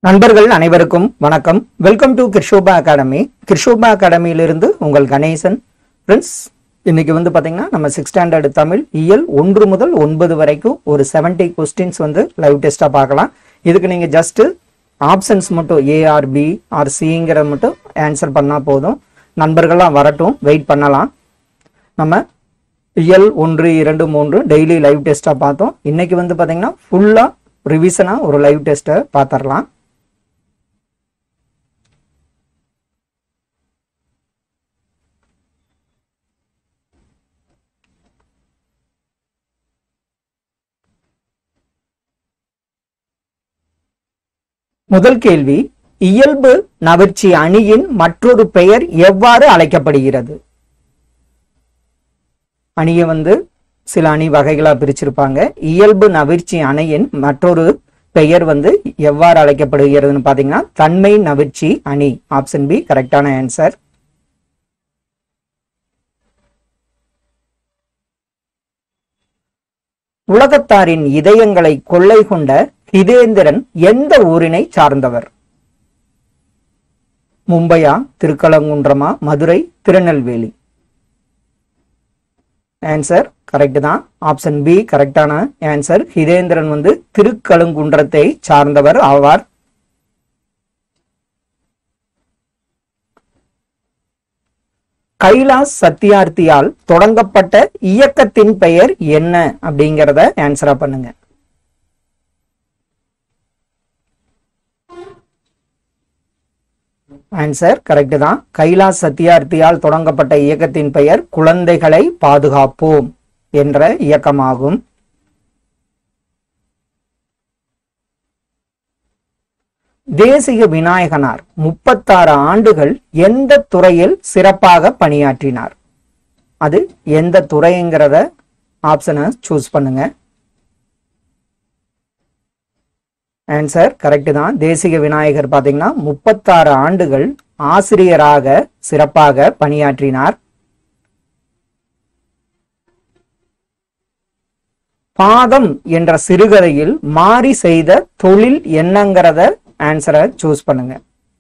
நண்பர்கள் அனைவருக்கும் வணக்கம் welcome to Krishoba academy Krishoba அகாடமியிலிருந்து உங்கள் கணேசன் ஃப்ரெண்ட்ஸ் இன்னைக்கு வந்து பாத்தீங்கன்னா நம்ம சிக்ஸ் ஸ்டாண்டர்ட் தமிழ் இயல் ஒன்று முதல் ஒன்பது வரைக்கும் ஒரு 70 கொஸ்டின்ஸ் வந்து லைவ் டெஸ்டா பார்க்கலாம் இதுக்கு நீங்க ஜஸ்ட் ஆப்ஷன்ஸ் மட்டும் ஏஆர் பி ஆர் சிங்கிறத மட்டும் ஆன்சர் பண்ணா போதும் நண்பர்கள்லாம் வரட்டும் வெயிட் பண்ணலாம் நம்ம இயல் ஒன்று இரண்டு மூன்று டெய்லி லைவ் டெஸ்ட்டாக பார்த்தோம் இன்னைக்கு வந்து பார்த்தீங்கன்னா ஃபுல்லாக ரிவிஷனாக ஒரு லைவ் டெஸ்ட்டை பார்த்துடலாம் முதல் கேள்வி இயல்பு நவிர்ச்சி அணியின் மற்றொரு பெயர் எவ்வாறு அழைக்கப்படுகிறது அணியை வந்து சில அணி வகைகளா பிரிச்சிருப்பாங்க இயல்பு நவிர்ச்சி அணையின் மற்றொரு பெயர் வந்து எவ்வாறு அழைக்கப்படுகிறதுன்னு பாத்தீங்கன்னா தன்மை நவிர்ச்சி அணி ஆப்ஷன் பி கரெக்டான ஆன்சர் உலகத்தாரின் இதயங்களை கொள்ளை கொண்ட ஹிதேந்திரன் எந்த ஊரினை சார்ந்தவர் மும்பையா திருக்கலங்குன்றமா மதுரை திருநெல்வேலி ஆன்சர் கரெக்ட் தான் ஆப்ஷன் பி கரெக்டான ஆன்சர் ஹிதேந்திரன் வந்து திருக்கழுங்குன்றத்தை சார்ந்தவர் ஆவார் கைலாஸ் சத்தியார்த்தியால் தொடங்கப்பட்ட இயக்கத்தின் பெயர் என்ன அப்படிங்கிறத ஆன்சரா பண்ணுங்க ஆன்சர் கரெக்ட் தான் கைலாஸ் சத்தியார்த்தியால் தொடங்கப்பட்ட இயக்கத்தின் பெயர் குழந்தைகளை பாதுகாப்போம் என்ற இயக்கமாகும் தேசிய விநாயகனார் முப்பத்தாறு ஆண்டுகள் எந்த துறையில் சிறப்பாக பணியாற்றினார் அது எந்த துறைங்கிறத ஆப்ஷனை சூஸ் பண்ணுங்க ஆன்சர் கரெக்ட் தான் தேசிக விநாயகர் பாத்தீங்கன்னா முப்பத்தாறு ஆண்டுகள் ஆசிரியராக சிறப்பாக பணியாற்றினார் பாதம் என்ற சிறுகதையில் மாறி செய்த தொழில் என்னங்கிறத ஆன்சரை சூஸ் பண்ணுங்க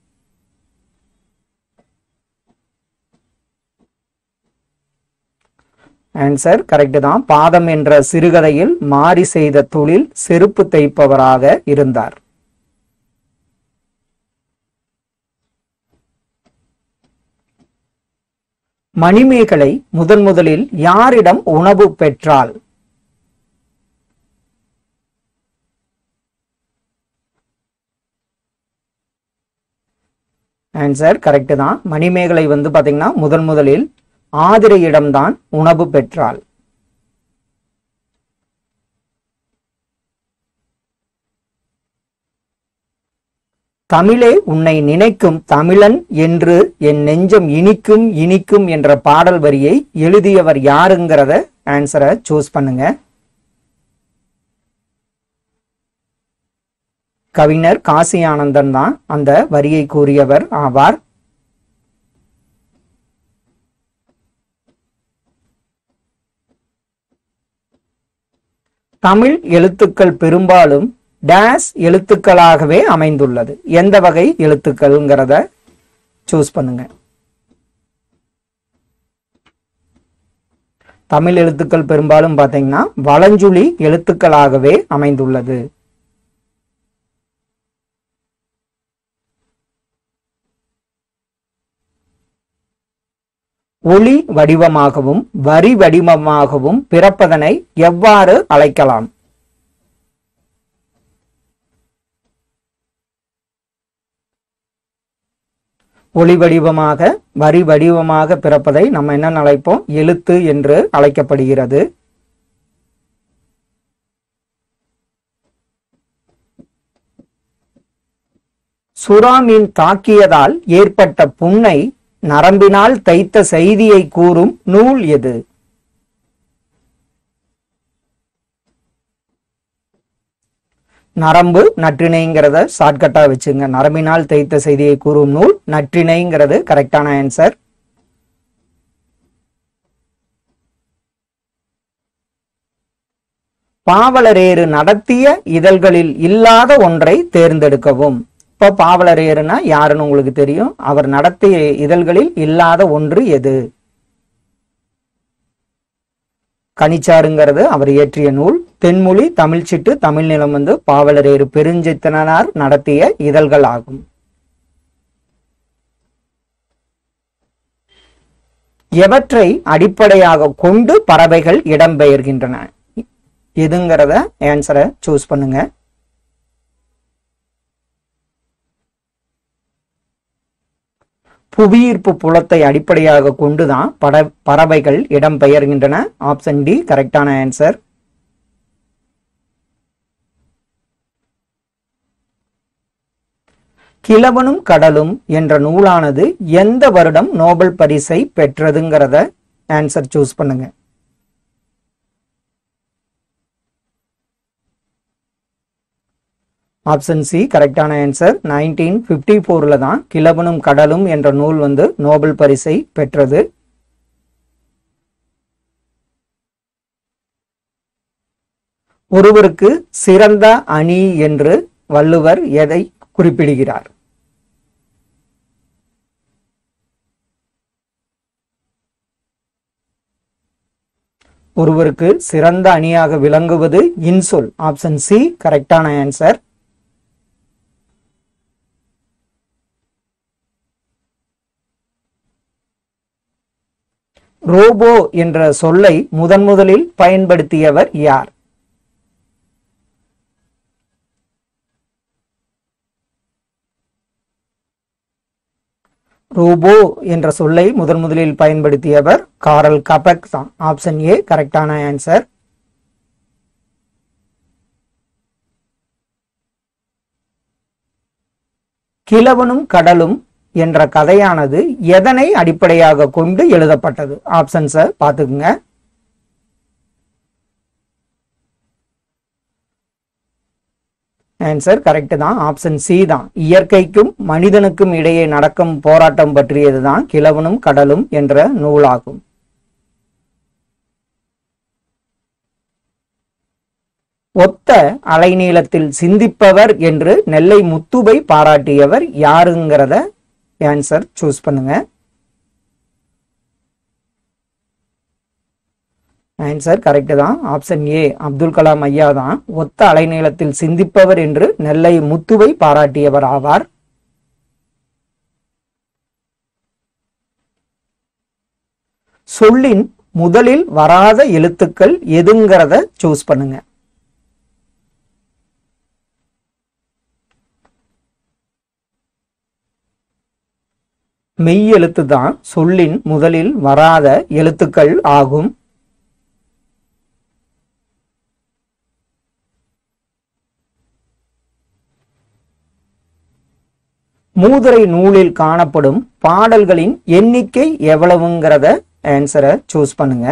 ஆன்சர் கரெக்ட் தான் பாதம் என்ற சிறுகதையில் மாறி செய்த தொழில் செருப்பு தைப்பவராக இருந்தார் மணிமேகலை முதன் முதலில் யாரிடம் உணவு பெற்றாள் ஆன்சர் கரெக்ட் தான் மணிமேகலை வந்து பாத்தீங்கன்னா முதன் முதலில் ஆதிரையிடம்தான் உணவு பெற்றாள் தமிழே உன்னை நினைக்கும் தமிழன் என்று என் நெஞ்சம் இனிக்கும் இனிக்கும் என்ற பாடல் வரியை எழுதியவர் யாருங்கிறத ஆன்சரை சூஸ் பண்ணுங்க கவிஞர் காசி ஆனந்தன் தான் அந்த வரியை கூறியவர் ஆவார் தமிழ் எழுத்துக்கள் பெரும்பாலும் டேஸ் எழுத்துக்களாகவே அமைந்துள்ளது எந்த வகை எழுத்துக்கள்ங்கிறத சூஸ் பண்ணுங்க தமிழ் எழுத்துக்கள் பெரும்பாலும் பார்த்தீங்கன்னா வலஞ்சுழி எழுத்துக்களாகவே அமைந்துள்ளது ஒளி வடிவமாகவும் வரி வடிவமாகவும் பிறப்பதனை எவ்வாறு அழைக்கலாம் ஒளி வடிவமாக வரி வடிவமாக பிறப்பதை நம்ம என்ன அழைப்போம் எழுத்து என்று அழைக்கப்படுகிறது சுறாமீன் தாக்கியதால் ஏற்பட்ட புண்ணை நரம்பினால் தைத்த செய்தியை கூறும் நூல் எது நரம்பு நற்றிணைங்கிறத ஷார்ட்கட்டா வச்சுங்க நரம்பினால் தைத்த செய்தியை கூறும் நூல் நற்றிணைங்கிறது கரெக்டான ஆன்சர் பாவலரேறு நடத்திய இதழ்களில் இல்லாத ஒன்றை தேர்ந்தெடுக்கவும் இப்ப பாவலரேறுனா யாருன்னு உங்களுக்கு தெரியும் அவர் நடத்திய இதழ்களில் இல்லாத ஒன்று எது கனிச்சாருங்கிறது அவர் இயற்றிய நூல் தென்மொழி தமிழ்ச்சிட்டு தமிழ் நிலம் வந்து பாவலரேறு பெருஞ்சித்தனார் நடத்திய இதழ்கள் ஆகும் எவற்றை அடிப்படையாக கொண்டு பறவைகள் இடம்பெயர்கின்றன எதுங்கிறத ஆன்சரை சூஸ் பண்ணுங்க புவியீர்ப்பு புலத்தை அடிப்படையாக கொண்டுதான் பட பறவைகள் இடம்பெயர்கின்றன ஆப்ஷன் டி கரெக்டான ஆன்சர் கிழவனும் கடலும் என்ற நூலானது எந்த வருடம் நோபல் பரிசை பெற்றதுங்கிறத ஆன்சர் சூஸ் பண்ணுங்க ஆப்ஷன் சி கரெக்டான ஆன்சர் நைன்டீன் ஃபிஃப்டி ஃபோரில் தான் கிழவனும் கடலும் என்ற நூல் வந்து நோபல் பரிசை பெற்றது ஒருவருக்கு சிறந்த அணி என்று வள்ளுவர் எதை குறிப்பிடுகிறார் ஒருவருக்கு சிறந்த அணியாக விளங்குவது இன்சொல் ஆப்ஷன் சி கரெக்டான ஆன்சர் ரோபோ என்ற சொல்லை முதன் முதலில் பயன்படுத்தியவர் யார் ரோபோ என்ற சொல்லை முதன் முதலில் பயன்படுத்தியவர் காரல் கபக் தான் ஆப்ஷன் ஏ கரெக்டான ஆன்சர் கிழவனும் கடலும் என்ற கதையானது எதனை அடிப்படையாக கொண்டு எழுதப்பட்டது ஆப்ஷன்ஸை பார்த்துக்குங்க ஆன்சர் கரெக்ட் தான் ஆப்ஷன் சி தான் இயற்கைக்கும் மனிதனுக்கும் இடையே நடக்கும் போராட்டம் பற்றியதுதான் கிழவனும் கடலும் என்ற நூலாகும் ஒத்த அலைநீளத்தில் சிந்திப்பவர் என்று நெல்லை முத்துவை பாராட்டியவர் யாருங்கிறத ஆன்சர் சூஸ் பண்ணுங்க ஆன்சர் கரெக்ட் தான் ஆப்ஷன் ஏ அப்துல் கலாம் ஐயா தான் ஒத்த அலைநீளத்தில் சிந்திப்பவர் என்று நெல்லை முத்துவை பாராட்டியவர் ஆவார் சொல்லின் முதலில் வராத எழுத்துக்கள் எதுங்கிறத சூஸ் பண்ணுங்க மெய் எழுத்து தான் சொல்லின் முதலில் வராத எழுத்துக்கள் ஆகும் மூதுரை நூலில் காணப்படும் பாடல்களின் எண்ணிக்கை எவ்வளவுங்கிறத ஆன்சரை சூஸ் பண்ணுங்க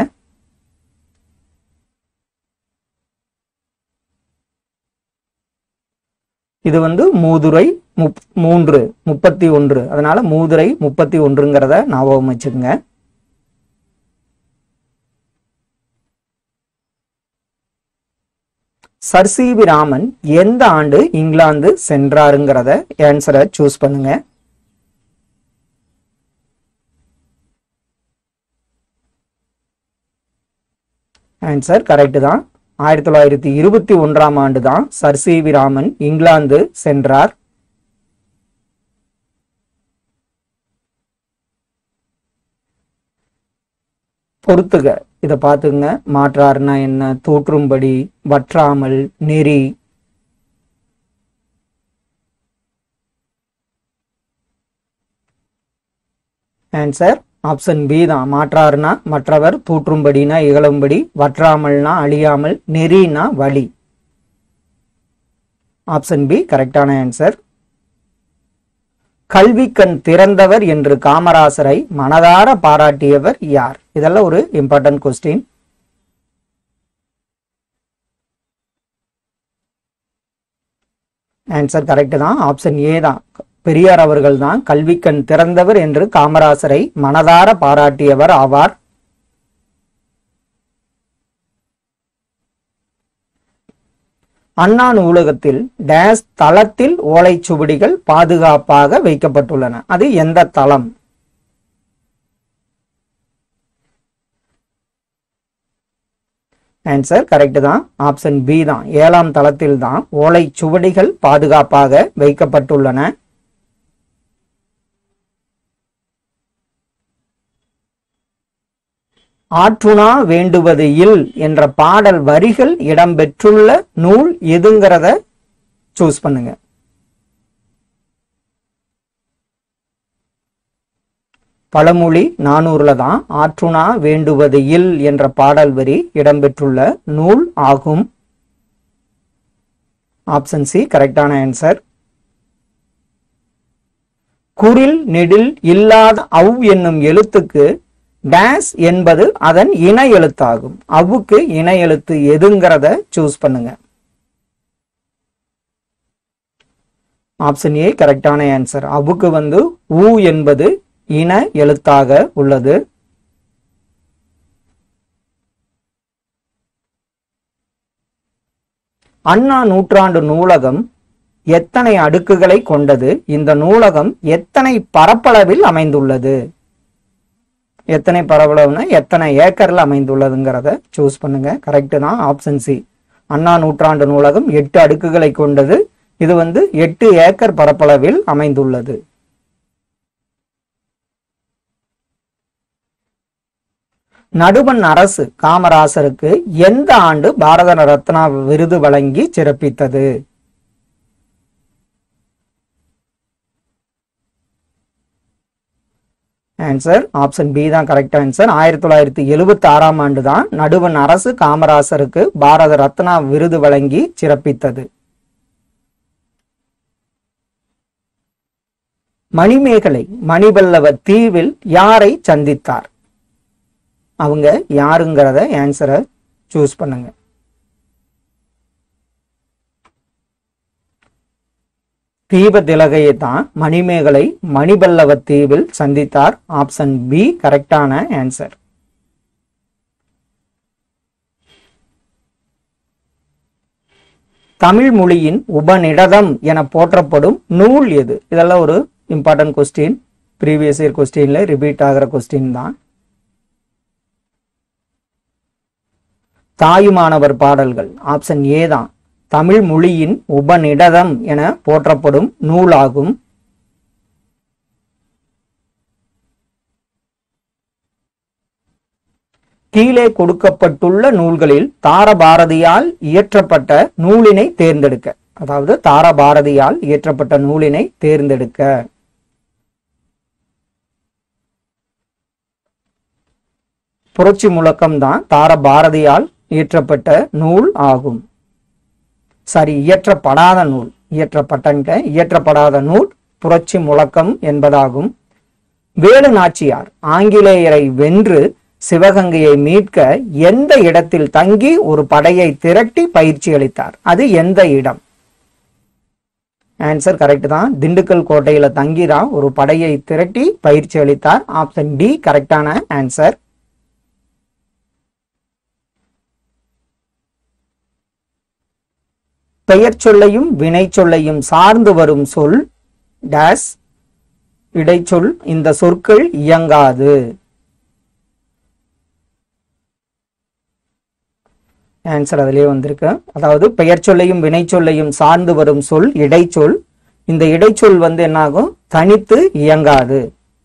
இது வந்து மூதுரை முப் மூன்று முப்பத்தி ஒன்று அதனால மூதுரை முப்பத்தி ஒன்றுங்கிறத ஞாபகம் வச்சுக்கோங்க சர் சி வி ராமன் எந்த ஆண்டு இங்கிலாந்து சென்றாருங்கிறத ஆன்சரை சூஸ் பண்ணுங்க ஆன்சர் கரெக்ட் தான் ஆயிரத்தி தொள்ளாயிரத்தி இருபத்தி ஒன்றாம் ஆண்டு தான் சர் சி வி ராமன் இங்கிலாந்து சென்றார் பொறுத்துக இதை பார்த்துங்க மாற்றாருன்னா என்ன தூற்றும்படி வற்றாமல் நெறி ஆன்சர் ஆப்ஷன் பி தான் மாற்றாருனா மற்றவர் தூற்றும்படினா இகழும்படி வற்றாமல்னா அழியாமல் நெறினா வழி ஆப்ஷன் பி கரெக்டான ஆன்சர் கல்வி கண் திறந்தவர் என்று காமராசரை மனதார பாராட்டியவர் யார் இதெல்லாம் ஒரு இம்பார்ட்டன்ட் கொஸ்டின் ஆன்சர் கரெக்ட் தான் ஆப்ஷன் ஏ தான் பெரியார் அவர்கள் தான் கல்வி கண் திறந்தவர் என்று காமராசரை மனதார பாராட்டியவர் ஆவார் அண்ணா நூலகத்தில் டேஸ் தளத்தில் ஓலைச்சுவடிகள் பாதுகாப்பாக வைக்கப்பட்டுள்ளன அது எந்த தளம் ஆன்சர் கரெக்ட் தான் ஆப்ஷன் பி தான் ஏழாம் தளத்தில் தான் ஓலைச்சுவடிகள் பாதுகாப்பாக வைக்கப்பட்டுள்ளன ஆற்றுணா வேண்டுவது இல் என்ற பாடல் வரிகள் இடம்பெற்றுள்ள நூல் எதுங்கிறத சூஸ் பண்ணுங்க பழமொழி நானூறுல தான் ஆற்றுணா வேண்டுவது இல் என்ற பாடல் வரி இடம்பெற்றுள்ள நூல் ஆகும் ஆப்ஷன் சி கரெக்டான ஆன்சர் குரில் நெடில் இல்லாத அவ் என்னும் எழுத்துக்கு டேஸ் என்பது அதன் இணை எழுத்தாகும் அவ்வுக்கு இணை எழுத்து எதுங்கிறத சூஸ் பண்ணுங்க ஆப்ஷன் ஏ கரெக்டான ஆன்சர் அவ்வுக்கு வந்து ஊ என்பது இன எழுத்தாக உள்ளது அண்ணா நூற்றாண்டு நூலகம் எத்தனை அடுக்குகளை கொண்டது இந்த நூலகம் எத்தனை பரப்பளவில் அமைந்துள்ளது எத்தனை பரப்பளவுனா எத்தனை ஏக்கர்ல அமைந்துள்ளதுங்கிறத சூஸ் பண்ணுங்க கரெக்ட் தான் ஆப்ஷன் சி அண்ணா நூற்றாண்டு நூலகம் எட்டு அடுக்குகளை கொண்டது இது வந்து எட்டு ஏக்கர் பரப்பளவில் அமைந்துள்ளது நடுவண் அரசு காமராசருக்கு எந்த ஆண்டு பாரத ரத்னா விருது வழங்கி சிறப்பித்தது ஆன்சர் ஆப்ஷன் பி தான் கரெக்ட் ஆன்சர் ஆயிரத்தி தொள்ளாயிரத்தி எழுபத்தி ஆறாம் ஆண்டு தான் நடுவண் அரசு காமராசருக்கு பாரத ரத்னா விருது வழங்கி சிறப்பித்தது மணிமேகலை மணிபல்லவ தீவில் யாரை சந்தித்தார் அவங்க யாருங்கிறத ஆன்சரை சூஸ் பண்ணுங்க தீப திலகையை தான் மணிமேகலை மணிபல்லவ தீவில் சந்தித்தார் ஆப்ஷன் பி கரெக்டான ஆன்சர் தமிழ் மொழியின் உபநிடதம் என போற்றப்படும் நூல் எது இதெல்லாம் ஒரு இம்பார்ட்டன்ட் கொஸ்டின் ப்ரீவியஸ் இயர் கொஸ்டின்ல ரிப்பீட் ஆகிற கொஸ்டின் தான் தாயுமானவர் பாடல்கள் ஆப்ஷன் ஏ தான் தமிழ் மொழியின் உபநிடதம் என போற்றப்படும் நூலாகும் கீழே கொடுக்கப்பட்டுள்ள நூல்களில் தாரபாரதியால் இயற்றப்பட்ட நூலினை தேர்ந்தெடுக்க அதாவது தாரபாரதியால் இயற்றப்பட்ட நூலினை தேர்ந்தெடுக்க புரட்சி முழக்கம் தான் தார பாரதியால் இயற்றப்பட்ட நூல் ஆகும் சாரி இயற்றப்படாத நூல் இயற்றப்பட்ட இயற்றப்படாத நூல் புரட்சி முழக்கம் என்பதாகும் வேலு நாச்சியார் ஆங்கிலேயரை வென்று சிவகங்கையை மீட்க எந்த இடத்தில் தங்கி ஒரு படையை திரட்டி பயிற்சி அளித்தார் அது எந்த இடம் ஆன்சர் கரெக்ட் தான் திண்டுக்கல் கோட்டையில தங்கி தான் ஒரு படையை திரட்டி பயிற்சி அளித்தார் ஆப்ஷன் டி கரெக்டான ஆன்சர் பெயர் சொல்லையும் வினை சொல்லையும் சார்ந்து வரும் சொல் டேஸ் இடைச்சொல் இந்த சொற்கள் இயங்காது ஆன்சர் அதிலே வந்திருக்கு அதாவது பெயர் சொல்லையும் வினை சொல்லையும் சார்ந்து வரும் சொல் இடைச்சொல் இந்த இடைச்சொல் வந்து என்னாகும் தனித்து இயங்காது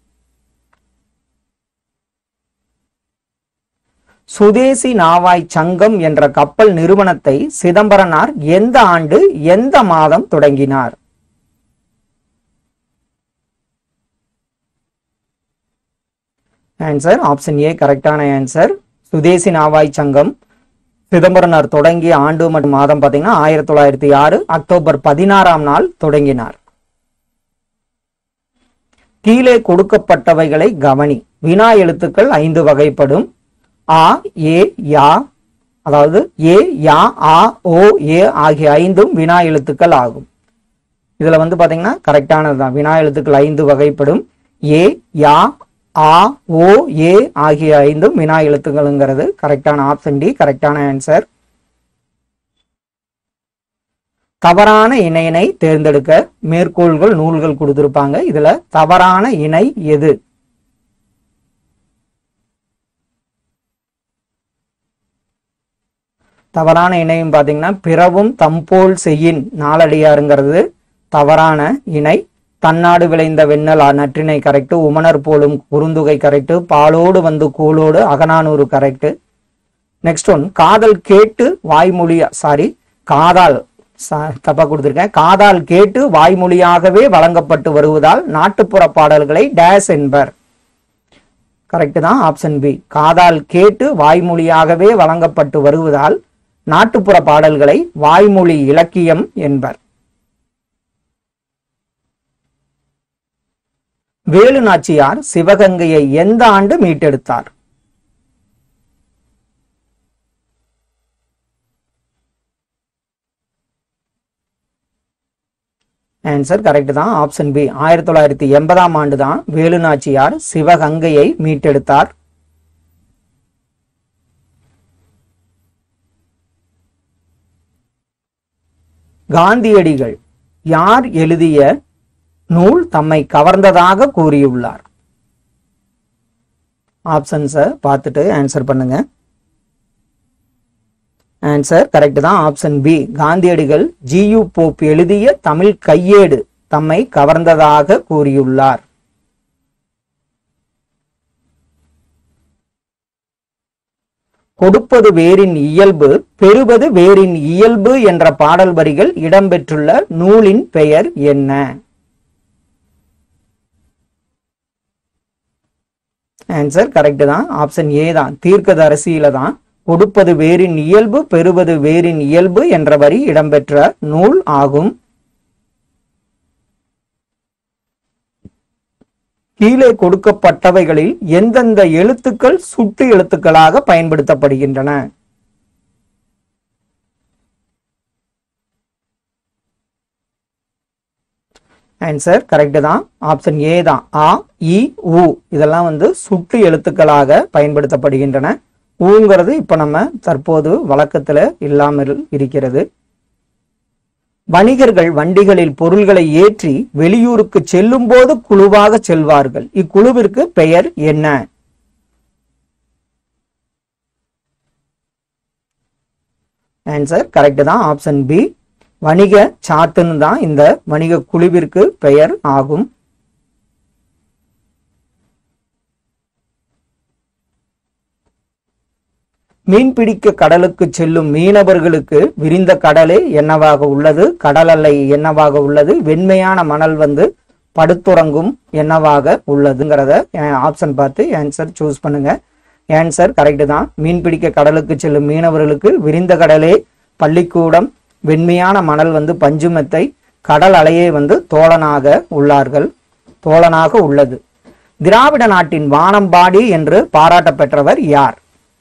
சுதேசி நாவாய் சங்கம் என்ற கப்பல் நிறுவனத்தை சிதம்பரனார் எந்த ஆண்டு எந்த மாதம் தொடங்கினார் ஆன்சர் ஆப்ஷன் ஏ கரெக்டான ஆன்சர் சுதேசி நாவாய் சங்கம் சிதம்பரனார் தொடங்கிய ஆண்டு மற்றும் மாதம் பார்த்தீங்கன்னா ஆயிரத்தி தொள்ளாயிரத்தி ஆறு அக்டோபர் பதினாறாம் நாள் தொடங்கினார் கீழே கொடுக்கப்பட்டவைகளை கவனி வினா எழுத்துக்கள் ஐந்து வகைப்படும் ஆ ஏ யா அதாவது ஏ யா ஆ ஓ ஏ ஆகிய ஐந்தும் வினா எழுத்துக்கள் ஆகும் இதுல வந்து பாத்தீங்கன்னா கரெக்டானது தான் வினா எழுத்துக்கள் ஐந்து வகைப்படும் ஏ யா ஆ ஓ ஏ ஆகிய ஐந்தும் வினா எழுத்துக்கள்ங்கிறது கரெக்டான ஆப்ஷன் டி கரெக்டான ஆன்சர் தவறான இணையினை தேர்ந்தெடுக்க மேற்கோள்கள் நூல்கள் கொடுத்திருப்பாங்க இதுல தவறான இணை எது தவறான இணையும் பாத்தீங்கன்னா பிறவும் தம்போல் செய்யின் நாளடியாருங்கிறது தவறான இணை தன்னாடு விளைந்த வெண்ணல் அ- நற்றினை கரெக்ட் உமணர் போலும் குறுந்துகை கரெக்ட் பாலோடு வந்து கூலோடு அகநானூறு கரெக்ட் நெக்ஸ்ட் ஒன் காதல் கேட்டு வாய்மொழியா சாரி காதால் ச- தப்பா கொடுத்திருக்கேன் காதால் கேட்டு வாய்மொழியாகவே வழங்கப்பட்டு வருவதால் நாட்டுப்புற பாடல்களை டேஸ் என்பர் கரெக்ட் தான் ஆப்ஷன் பி காதால் கேட்டு வாய்மொழியாகவே வழங்கப்பட்டு வருவதால் நாட்டுப்புற பாடல்களை வாய்மொழி இலக்கியம் என்பர் வேலு நாச்சியார் சிவகங்கையை எந்த ஆண்டு மீட்டெடுத்தார் ஆன்சர் கரெக்ட் தான் ஆப்ஷன் பி ஆயிரத்தி தொள்ளாயிரத்தி எண்பதாம் ஆண்டு தான் வேலு நாச்சியார் சிவகங்கையை மீட்டெடுத்தார் காந்தியடிகள் யார் எழுதிய நூல் தம்மை கவர்ந்ததாக கூறியுள்ளார் ஆப்ஷன்ஸை பார்த்துட்டு ஆன்சர் பண்ணுங்க ஆன்சர் கரெக்ட் தான் ஆப்ஷன் பி காந்தியடிகள் ஜியு போப் எழுதிய தமிழ் கையேடு தம்மை கவர்ந்ததாக கூறியுள்ளார் கொடுப்பது வேரின் இயல்பு பெறுவது வேரின் இயல்பு என்ற பாடல் வரிகள் இடம்பெற்றுள்ள நூலின் பெயர் என்ன ஆன்சர் கரெக்ட் தான் ஆப்ஷன் ஏ தான் தீர்க்கதரிசியில தான் கொடுப்பது வேரின் இயல்பு பெறுவது வேரின் இயல்பு என்ற வரி இடம்பெற்ற நூல் ஆகும் கீழே கொடுக்கப்பட்டவைகளில் எந்தெந்த எழுத்துக்கள் சுட்டு எழுத்துக்களாக பயன்படுத்தப்படுகின்றன ஆன்சர் கரெக்ட் தான் ஆப்ஷன் ஏ தான் ஆ இ உ இதெல்லாம் வந்து சுட்டு எழுத்துக்களாக பயன்படுத்தப்படுகின்றன ஊங்கிறது இப்ப நம்ம தற்போது வழக்கத்துல இல்லாமல் இருக்கிறது வணிகர்கள் வண்டிகளில் பொருள்களை ஏற்றி வெளியூருக்கு செல்லும் போது குழுவாக செல்வார்கள் இக்குழுவிற்கு பெயர் என்ன ஆன்சர் கரெக்ட் தான் ஆப்ஷன் பி வணிக சாத்துன்னு தான் இந்த வணிக குழுவிற்கு பெயர் ஆகும் மீன்பிடிக்க கடலுக்கு செல்லும் மீனவர்களுக்கு விரிந்த கடலே என்னவாக உள்ளது கடல் அலை என்னவாக உள்ளது வெண்மையான மணல் வந்து படுத்துறங்கும் என்னவாக உள்ளதுங்கிறத ஆப்ஷன் பார்த்து ஆன்சர் சூஸ் பண்ணுங்க ஆன்சர் கரெக்ட் தான் மீன்பிடிக்க கடலுக்கு செல்லும் மீனவர்களுக்கு விரிந்த கடலே பள்ளிக்கூடம் வெண்மையான மணல் வந்து பஞ்சுமெத்தை கடல் அலையே வந்து தோழனாக உள்ளார்கள் தோழனாக உள்ளது திராவிட நாட்டின் வானம்பாடி என்று பாராட்ட பெற்றவர் யார்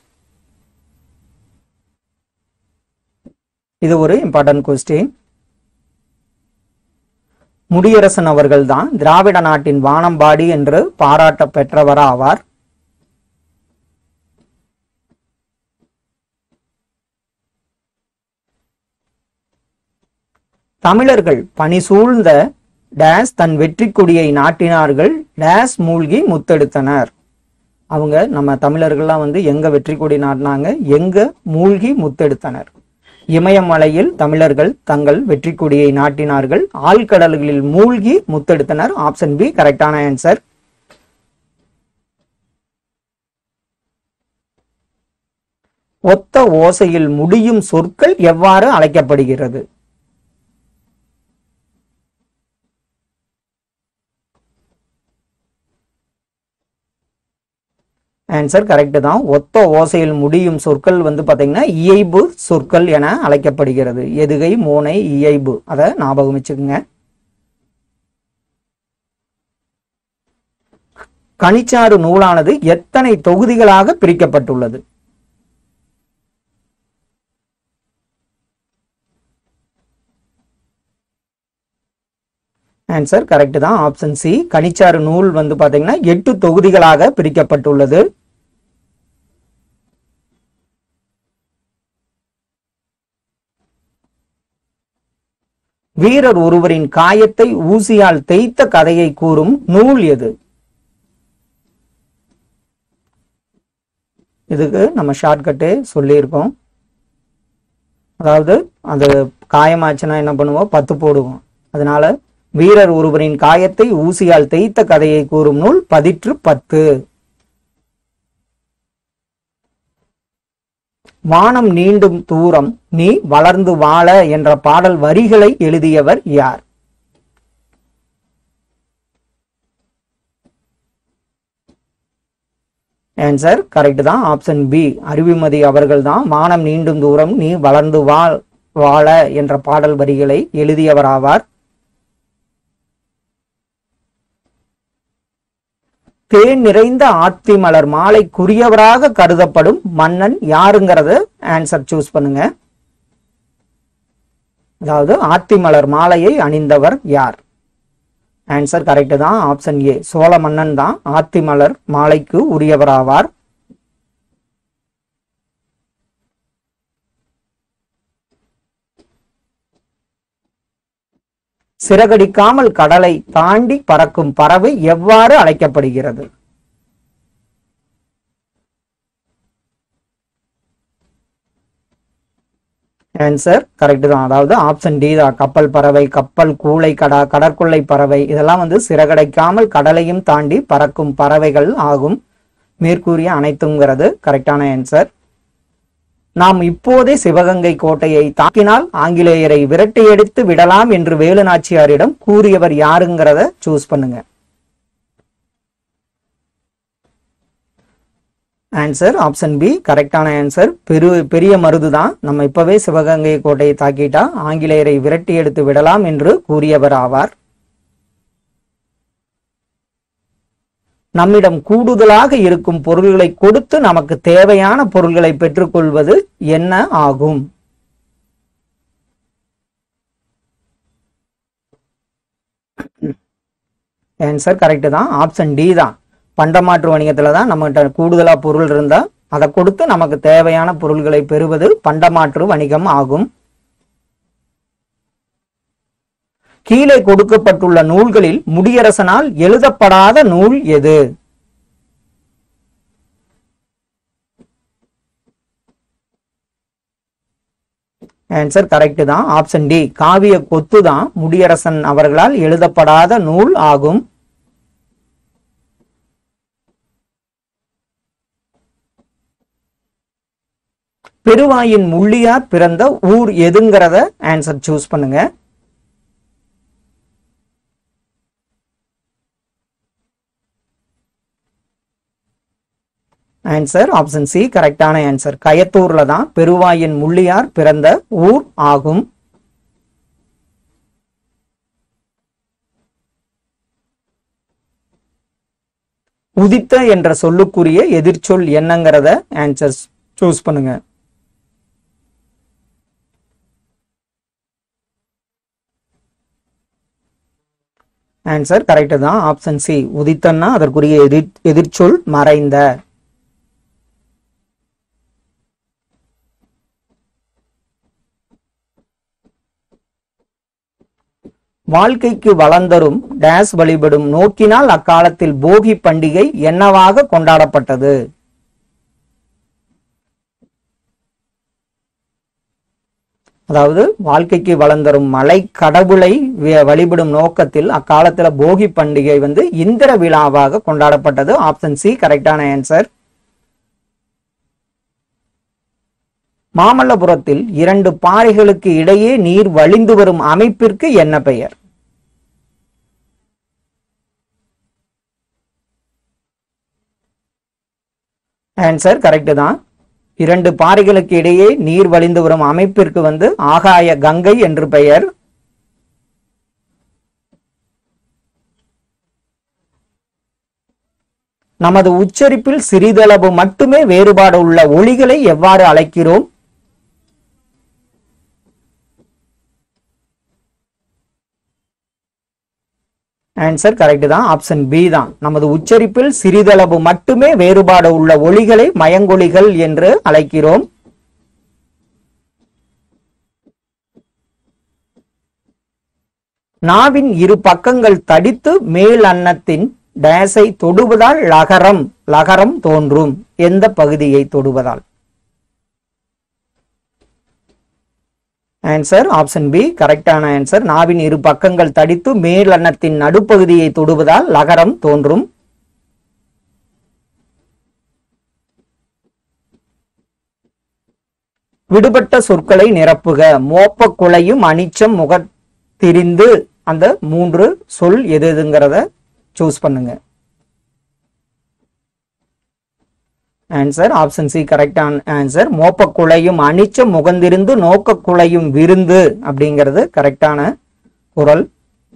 இது ஒரு இம்பார்ட்டன்ட் கொஸ்டின் முடியரசன் அவர்கள் தான் திராவிட நாட்டின் வானம்பாடி என்று பாராட்ட பெற்றவராவார் தமிழர்கள் பனி சூழ்ந்த டேஸ் தன் வெற்றி கொடியை நாட்டினார்கள் டேஸ் மூழ்கி முத்தெடுத்தனர் அவங்க நம்ம தமிழர்கள்லாம் வந்து எங்க வெற்றி கொடி நாட்டினாங்க எங்க மூழ்கி முத்தெடுத்தனர் இமயமலையில் தமிழர்கள் தங்கள் வெற்றி கொடியை நாட்டினார்கள் ஆழ்கடல்களில் மூழ்கி முத்தெடுத்தனர் ஆப்ஷன் பி கரெக்டான ஆன்சர் ஒத்த ஓசையில் முடியும் சொற்கள் எவ்வாறு அழைக்கப்படுகிறது ஆன்சர் கரெக்ட் தான் ஒத்த ஓசையில் முடியும் சொற்கள் வந்து பாத்தீங்கன்னா இயைபு சொற்கள் என அழைக்கப்படுகிறது எதுகை மோனை இயைபு அதை ஞாபகம் வச்சுக்கோங்க கனிச்சாறு நூலானது எத்தனை தொகுதிகளாக பிரிக்கப்பட்டுள்ளது ஆன்சர் கரெக்ட் தான் ஆப்ஷன் சி கனிச்சாறு நூல் வந்து பாத்தீங்கன்னா எட்டு தொகுதிகளாக பிரிக்கப்பட்டுள்ளது வீரர் ஒருவரின் காயத்தை ஊசியால் தேய்த்த கதையை கூறும் நூல் எது இதுக்கு நம்ம ஷார்ட்கட்டு சொல்லியிருக்கோம் அதாவது அது காயமாச்சுன்னா என்ன பண்ணுவோம் பத்து போடுவோம் அதனால வீரர் ஒருவரின் காயத்தை ஊசியால் தேய்த்த கதையை கூறும் நூல் பதிற்று பத்து வானம் நீண்டும் தூரம் நீ வளர்ந்து வாழ என்ற பாடல் வரிகளை எழுதியவர் யார் ஆன்சர் கரெக்ட் தான் ஆப்ஷன் பி அறிவுமதி அவர்கள் தான் வானம் நீண்டும் தூரம் நீ வளர்ந்து வாழ் வாழ என்ற பாடல் வரிகளை எழுதியவராவார் தேன் நிறைந்த ஆத்தி மலர் மாலைக்குரியவராக கருதப்படும் மன்னன் யாருங்கிறத ஆன்சர் சூஸ் பண்ணுங்க அதாவது ஆத்தி மலர் மாலையை அணிந்தவர் யார் ஆன்சர் கரெக்ட் தான் ஆப்ஷன் ஏ சோழ மன்னன் தான் ஆத்தி மலர் மாலைக்கு உரியவராவார் சிறகடிக்காமல் கடலை தாண்டி பறக்கும் பறவை எவ்வாறு அழைக்கப்படுகிறது ஆன்சர் கரெக்ட் தான் அதாவது ஆப்ஷன் டி தான் கப்பல் பறவை கப்பல் கூளை கடா கடற்கொள்ளை பறவை இதெல்லாம் வந்து சிறகடைக்காமல் கடலையும் தாண்டி பறக்கும் பறவைகள் ஆகும் மேற்கூறிய அனைத்துங்கிறது கரெக்டான ஆன்சர் நாம் இப்போதே சிவகங்கை கோட்டையை தாக்கினால் ஆங்கிலேயரை விரட்டியடித்து விடலாம் என்று வேலு நாச்சியாரிடம் கூறியவர் யாருங்கிறத சூஸ் பண்ணுங்க ஆன்சர் ஆப்ஷன் பி கரெக்டான ஆன்சர் பெரு பெரிய மருது தான் நம்ம இப்பவே சிவகங்கை கோட்டையை தாக்கிட்டா ஆங்கிலேயரை விரட்டி எடுத்து விடலாம் என்று கூறியவர் ஆவார் நம்மிடம் கூடுதலாக இருக்கும் பொருள்களை கொடுத்து நமக்கு தேவையான பொருள்களை பெற்றுக்கொள்வது என்ன ஆகும் ஆன்சர் கரெக்ட் தான் ஆப்ஷன் டி தான் பண்டமாற்று வணிகத்துல தான் நம்மகிட்ட கூடுதலா பொருள் இருந்தா அதை கொடுத்து நமக்கு தேவையான பொருள்களை பெறுவது பண்டமாற்று வணிகம் ஆகும் கீழே கொடுக்கப்பட்டுள்ள நூல்களில் முடியரசனால் எழுதப்படாத நூல் எது ஆன்சர் கரெக்ட் தான் ஆப்ஷன் டி காவிய கொத்து தான் முடியரசன் அவர்களால் எழுதப்படாத நூல் ஆகும் பெருவாயின் முள்ளியார் பிறந்த ஊர் எதுங்கிறத ஆன்சர் சூஸ் பண்ணுங்க ஆன்சர் ஆப்ஷன் சி கரெக்டான ஆன்சர் கயத்தூர்ல தான் பெருவாயின் முள்ளியார் பிறந்த ஊர் ஆகும் உதித்த என்ற சொல்லுக்குரிய எதிர்ச்சொல் என்னங்கிறத ஆன்சர் சூஸ் பண்ணுங்க ஆன்சர் கரெக்ட் தான் ஆப்ஷன் சி உதித்தன்னா அதற்குரிய எதிர் எதிர்ச்சொல் மறைந்த வாழ்க்கைக்கு வளர்ந்தரும் டேஸ் வழிபடும் நோக்கினால் அக்காலத்தில் போகி பண்டிகை என்னவாக கொண்டாடப்பட்டது அதாவது வாழ்க்கைக்கு வளர்ந்தரும் மலை கடவுளை வி- வழிபடும் நோக்கத்தில் அக்காலத்துல போகி பண்டிகை வந்து இந்திர விழாவாக கொண்டாடப்பட்டது ஆப்ஷன் சி கரெக்டான ஆன்சர் மாமல்லபுரத்தில் இரண்டு பாறைகளுக்கு இடையே நீர் வழிந்து வரும் அமைப்பிற்கு என்ன பெயர் ஆன்சர் கரெக்ட் தான் இரண்டு பாறைகளுக்கு இடையே நீர் வழிந்து வரும் அமைப்பிற்கு வந்து ஆகாய கங்கை என்று பெயர் நமது உச்சரிப்பில் சிறிதளவு மட்டுமே வேறுபாடு உள்ள ஒளிகளை எவ்வாறு அழைக்கிறோம் ஆன்சர் கரெக்ட் தான் ஆப்ஷன் பி தான் நமது உச்சரிப்பில் சிறிதளவு மட்டுமே வேறுபாடு உள்ள ஒளிகளை மயங்கொலிகள் என்று அழைக்கிறோம் நாவின் இரு பக்கங்கள் தடித்து மேல் அன்னத்தின் டேஸை தொடுவதால் லகரம் லகரம் தோன்றும் எந்த பகுதியை தொடுவதால் ஆன்சர் ஆப்ஷன் பி கரெக்டான ஆன்சர் நாவின் இரு பக்கங்கள் தடித்து மேல் அன்னத்தின் நடுப்பகுதியை தொடுவதால் லகரம் தோன்றும் விடுபட்ட சொற்களை நிரப்புக மோப்ப குலையும் அனிச்சம் முகத்திரிந்து அந்த மூன்று சொல் எது எதுங்கிறத சூஸ் பண்ணுங்க ஆன்சர் ஆப்ஷன் சி கரெக்டான ஆன்சர் மோப்ப குலையும் அனிச்சம் முகந்திருந்து நோக்க குலையும் விருந்து அப்படிங்கிறது கரெக்டான குரல்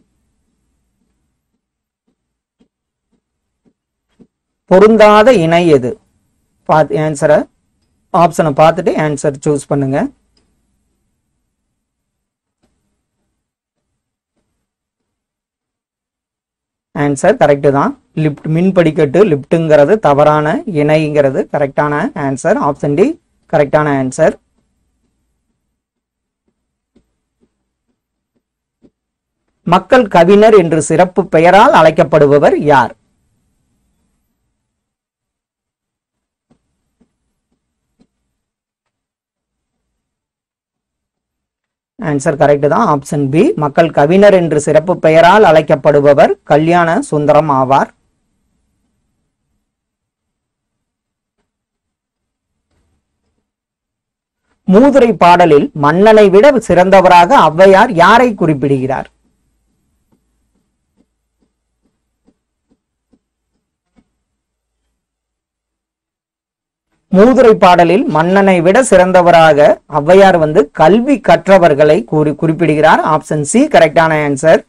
பொருந்தாத இணை எது பார்த்து ஆன்சரை ஆப்ஷனை பார்த்துட்டு ஆன்சர் சூஸ் பண்ணுங்க ஆன்சர் கரெக்டு தான் லிப்ட் மின் படிக்கட்டு லிப்ட்டுங்கிறது தவறான இணைங்கிறது கரெக்டான ஆன்சர் ஆப்ஷன் டி கரெக்டான ஆன்சர் மக்கள் கவிஞர் என்று சிறப்பு பெயரால் அழைக்கப்படுபவர் யார் ஆன்சர் கரெக்ட் தான் ஆப்ஷன் பி மக்கள் கவிஞர் என்று சிறப்பு பெயரால் அழைக்கப்படுபவர் கல்யாண சுந்தரம் ஆவார் மூதுரை பாடலில் மன்னனை விட சிறந்தவராக ஔவையார் யாரை குறிப்பிடுகிறார் மூதுரை பாடலில் மன்னனை விட சிறந்தவராக ஔவையார் வந்து கல்வி கற்றவர்களை கூறி குறிப்பிடுகிறார் ஆப்ஷன் சி கரெக்டான ஆன்சர்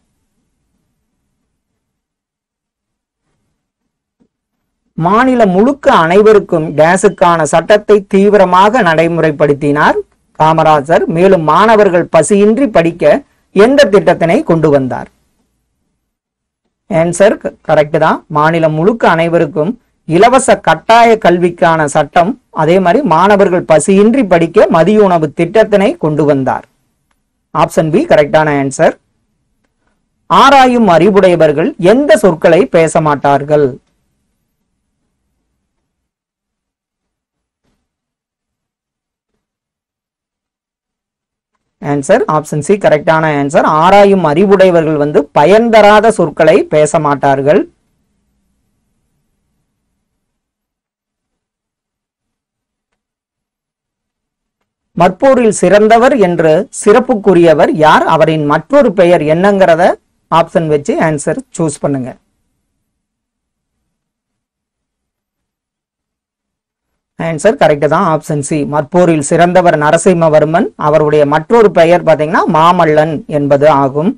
மாநிலம் முழுக்க அனைவருக்கும் டேஸுக்கான சட்டத்தை தீவிரமாக நடைமுறைப்படுத்தினார் காமராஜர் மேலும் மாணவர்கள் பசியின்றி படிக்க எந்த திட்டத்தினை கொண்டு வந்தார் ஆன்சர் கரெக்ட் தான் மாநிலம் முழுக்க அனைவருக்கும் இலவச கட்டாய கல்விக்கான சட்டம் அதே மாதிரி மாணவர்கள் பசியின்றி படிக்க மதிய உணவு திட்டத்தினை கொண்டு வந்தார் ஆப்ஷன் பி கரெக்டான ஆன்சர் ஆராயும் அறிவுடையவர்கள் எந்த சொற்களை பேச மாட்டார்கள் ஆன்சர் ஆப்ஷன் சி கரெக்டான ஆன்சர் ஆராயும் அறிவுடையவர்கள் வந்து பயன் தராத சொற்களை பேச மாட்டார்கள் மற்போரில் சிறந்தவர் என்று சிறப்புக்குரியவர் யார் அவரின் மற்றொரு பெயர் என்னங்கிறத ஆப்ஷன் வச்சு ஆன்சர் சூஸ் பண்ணுங்க ஆன்சர் கரெக்ட் தான் ஆப்ஷன் சி மற்போரில் சிறந்தவர் நரசிம்மவர்மன் அவருடைய மற்றொரு பெயர் பார்த்தீங்கன்னா மாமல்லன் என்பது ஆகும்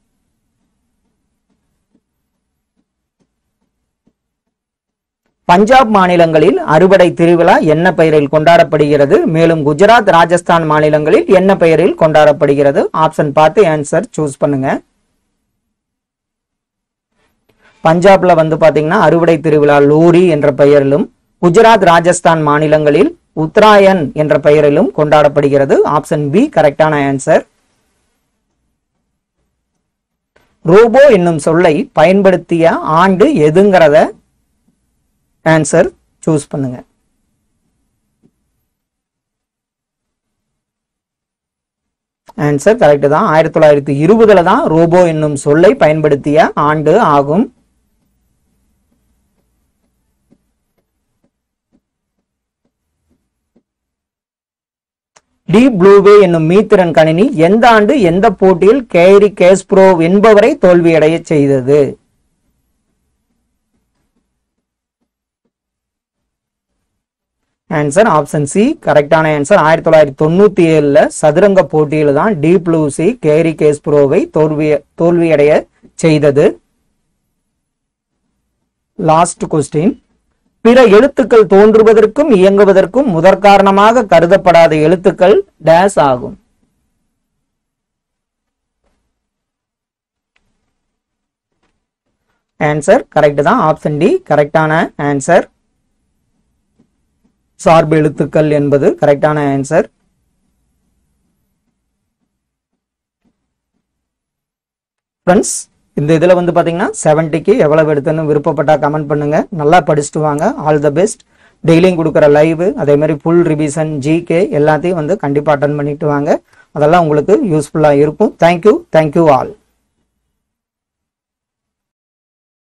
பஞ்சாப் மாநிலங்களில் அறுவடை திருவிழா என்ன பெயரில் கொண்டாடப்படுகிறது மேலும் குஜராத் ராஜஸ்தான் மாநிலங்களில் என்ன பெயரில் கொண்டாடப்படுகிறது ஆப்ஷன் பார்த்து ஆன்சர் சூஸ் பண்ணுங்க பஞ்சாப்ல வந்து பாத்தீங்கன்னா அறுவடை திருவிழா லோரி என்ற பெயரிலும் குஜராத் ராஜஸ்தான் மாநிலங்களில் உத்தராயன் என்ற பெயரிலும் கொண்டாடப்படுகிறது ஆப்ஷன் பி கரெக்டான ஆன்சர் ரோபோ என்னும் சொல்லை பயன்படுத்திய ஆண்டு எதுங்கிறத ஆன்சர் சூஸ் பண்ணுங்க ஆன்சர் கரெக்ட் தான் ஆயிரத்தி தொள்ளாயிரத்தி இருபதுல தான் ரோபோ என்னும் சொல்லை பயன்படுத்திய ஆண்டு ஆகும் டி ப்ளூவே என்னும் மீத்திரன் கணினி எந்த ஆண்டு எந்த போட்டியில் கேரி கேஸ்ப்ரோ என்பவரை தோல்வியடைய செய்தது ஆன்சர் ஆப்ஷன் சி கரெக்டான ஆன்சர் ஆயிரத்தி தொள்ளாயிரத்தி தொண்ணூத்தி ஏழுல சதுரங்க போட்டியில தான் டீப் லூசி கேரி கேஸ்ப்ரோவை தோல்வி தோல்வியடைய செய்தது லாஸ்ட் கொஸ்டின் பிற எழுத்துக்கள் தோன்றுவதற்கும் இயங்குவதற்கும் முதற் காரணமாக கருதப்படாத எழுத்துக்கள் டேஸ் ஆகும் ஆன்சர் கரெக்ட் தான் ஆப்ஷன் டி கரெக்டான ஆன்சர் சார்பு எழுத்துக்கள் என்பது கரெக்டான ஆன்சர் ஃப்ரெண்ட்ஸ் இந்த இதில் வந்து பார்த்தீங்கன்னா செவன்ட்டிக்கு எவ்வளவு எடுத்துன்னு விருப்பப்பட்டா கமெண்ட் பண்ணுங்க நல்லா படிச்சுட்டு வாங்க ஆல் த பெஸ்ட் டெய்லியும் கொடுக்குற லைவ் அதே மாதிரி ஃபுல் ரிவிஷன் ஜிகே எல்லாத்தையும் வந்து கண்டிப்பாக அட்டன் பண்ணிட்டு வாங்க அதெல்லாம் உங்களுக்கு யூஸ்ஃபுல்லாக இருக்கும் தேங்க்யூ தேங்க்யூ ஆல்